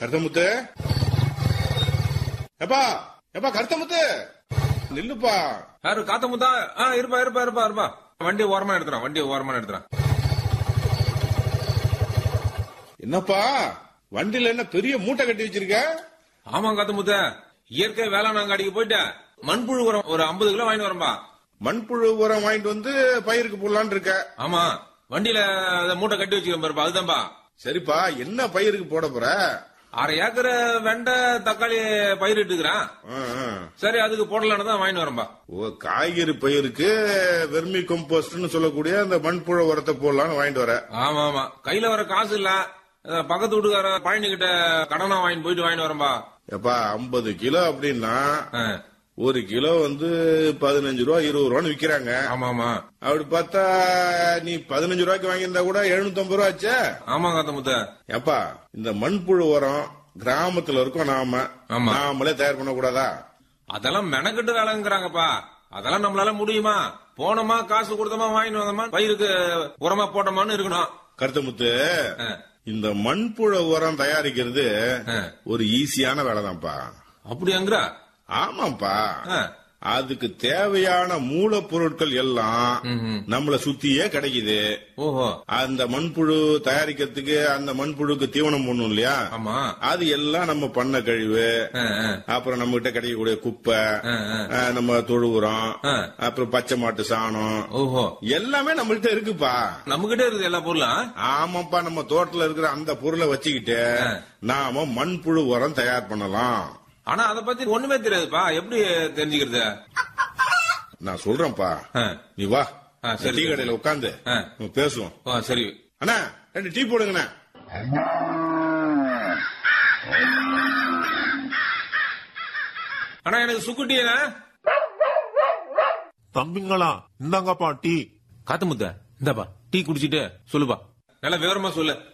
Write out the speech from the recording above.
கருத்தமுத்து எப்பா எப்பா கருத்தமுத்து நில்லுப்பா யாரு காத்த முத்தா ஆ இருப்பா இருப்பா இருப்பா இருப்பா வண்டி ஓரமா எடுத்துறான் வண்டி ஓரமா எடுத்துறான் என்னப்பா வண்டியில என்ன பெரிய மூட்டை கட்டி வச்சிருக்க ஆமா காத்த முத்த இயற்கை வேளாண் அங்காடிக்கு போயிட்டு மண்புழு உரம் ஒரு ஐம்பது கிலோ வாங்கிட்டு வரம்பா மண்புழு உரம் வாங்கிட்டு வந்து பயிருக்கு போடலான்னு இருக்க ஆமா வண்டியில அத மூட்டை கட்டி வச்சுக்கிறேன் பாருப்பா அதுதான்ப்பா சரிப்பா என்ன பயிருக்கு போட போற அரை ஏக்கர் வெண்டை தக்காளி பயிரிட்டுக்கிறேன் ஆ, ஆ. சரி அதுக்கு போடலான்னு தான் வாங்கிட்டு வரம்பா ஓ காய்கறி பயிருக்கு வெர்மி கம்போஸ்ட்னு சொல்லக்கூடிய அந்த மண்புழு உரத்தை போடலாம்னு வாங்கிட்டு வர ஆமா ஆமா கையில வர காசு இல்ல அஹ் பக்கத்து வீட்டுக்கார பழனி கிட்ட கடனா வாங்கிட்டு போயிட்டு வாங்கிட்டு வரம்பா எப்பா ஐம்பது கிலோ அப்படின்னா ஆ, ஒரு கிலோ வந்து பதினஞ்சு ரூபா இருபது ரூபான்னு விக்கிறாங்க ஆமா ஆமா அப்படி பார்த்தா நீ பதினஞ்சு ரூபாய்க்கு வாங்கியிருந்தா கூட எழுநூத்தி ஐம்பது ரூபா ஆச்சே ஆமா காத்த முத்த ஏப்பா இந்த மண்புழு உரம் கிராமத்துல இருக்கோம் நாம ஆமா. நாமளே தயார் பண்ண கூடாதா அதெல்லாம் மெனக்கெட்டு வேலைங்கிறாங்கப்பா அதெல்லாம் நம்மளால முடியுமா போனோமா காசு கொடுத்தோமா வாங்கிட்டு வந்தோமா பயிருக்கு உரமா போட்டோமான்னு இருக்கணும் கருத்தமுத்து ஆ, இந்த மண்புழு உரம் தயாரிக்கிறது ஆ. ஒரு ஈஸியான வேலைதான்ப்பா அப்படியாங்கிற ஆமாப்பா ஆ, அதுக்கு தேவையான மூலப்பொருட்கள் எல்லாம் ம்ஹும். நம்மள சுத்தியே கிடைக்குது ஓஹோ அந்த மண்புழு தயாரிக்கிறதுக்கு அந்த மண்புழுக்கு தீவனம் போடணும் இல்லையா ஆமா அது எல்லாம் நம்ம பண்ண கழிவு ஆ, ஆ, அப்புறம் நம்ம கிட்ட கிடைக்கக்கூடிய குப்பை ஆ, ஆ. ஆ, நம்ம தொழு உரம் ஆ. அப்புறம் பச்சை மாட்டு சாணம் ஓஹோ எல்லாமே நம்மள்ட்ட இருக்குப்பா நம்மகிட்ட இருக்குது எல்லா பொருளும் ஆமாப்பா நம்ம தோட்டத்துல இருக்கிற அந்த பொருளை வச்சுக்கிட்டு நாம மண்புழு உரம் தயார் பண்ணலாம் ஆனா அத பத்தி ஒண்ணுமே தெரியாதுப்பா எப்படி தெரிஞ்சுக்கிறது நான் சொல்றேன்ப்பா ஆ, நீ வா ஆ, சரி, டீ சரி. கடையில உட்காந்து ஆ. பேசுவோம் ஓ, சரி அண்ணா ரெண்டு டீ போடுங்கண்ணா ஆனா எனக்கு சுக்குட்டியா தம்பிங்களா இந்தாங்கப்பா டீ காத்து முத்த இந்தாப்பா டீ குடிச்சிட்டு சொல்லுப்பா நல்லா விவரமா சொல்லு